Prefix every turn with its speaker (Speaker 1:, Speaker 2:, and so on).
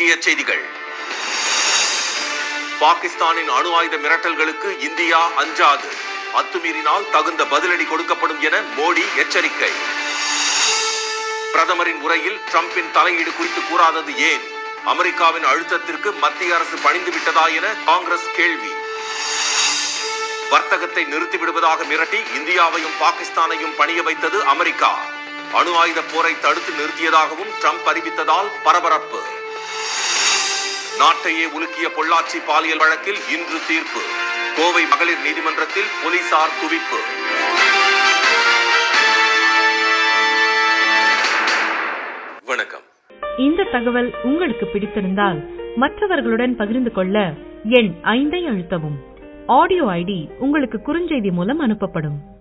Speaker 1: முக்கிய செய்திகள் பாகிஸ்தானின் அணு ஆயுத மிரட்டல்களுக்கு இந்தியா அஞ்சாது அத்துமீறினால் தகுந்த பதிலடி கொடுக்கப்படும் என மோடி எச்சரிக்கை பிரதமரின் உரையில் டிரம்பின் தலையீடு குறித்து கூறாதது ஏன் அமெரிக்காவின் அழுத்தத்திற்கு மத்திய அரசு பணிந்து விட்டதா என காங்கிரஸ் கேள்வி வர்த்தகத்தை நிறுத்திவிடுவதாக மிரட்டி இந்தியாவையும் பாகிஸ்தானையும் பணிய வைத்தது அமெரிக்கா அணு ஆயுத போரை தடுத்து நிறுத்தியதாகவும் ட்ரம்ப் அறிவித்ததால் பரபரப்பு நாட்டையே உலுக்கிய பொள்ளாச்சி பாலியல் வழக்கில் இன்று தீர்ப்பு கோவை மகளிர் நீதிமன்றத்தில் போலீசார் குவிப்பு வணக்கம்
Speaker 2: இந்த தகவல் உங்களுக்கு பிடித்திருந்தால் மற்றவர்களுடன் பகிர்ந்து கொள்ள எண் ஐந்தை அழுத்தவும் ஆடியோ ஐடி உங்களுக்கு குறுஞ்செய்தி மூலம் அனுப்பப்படும்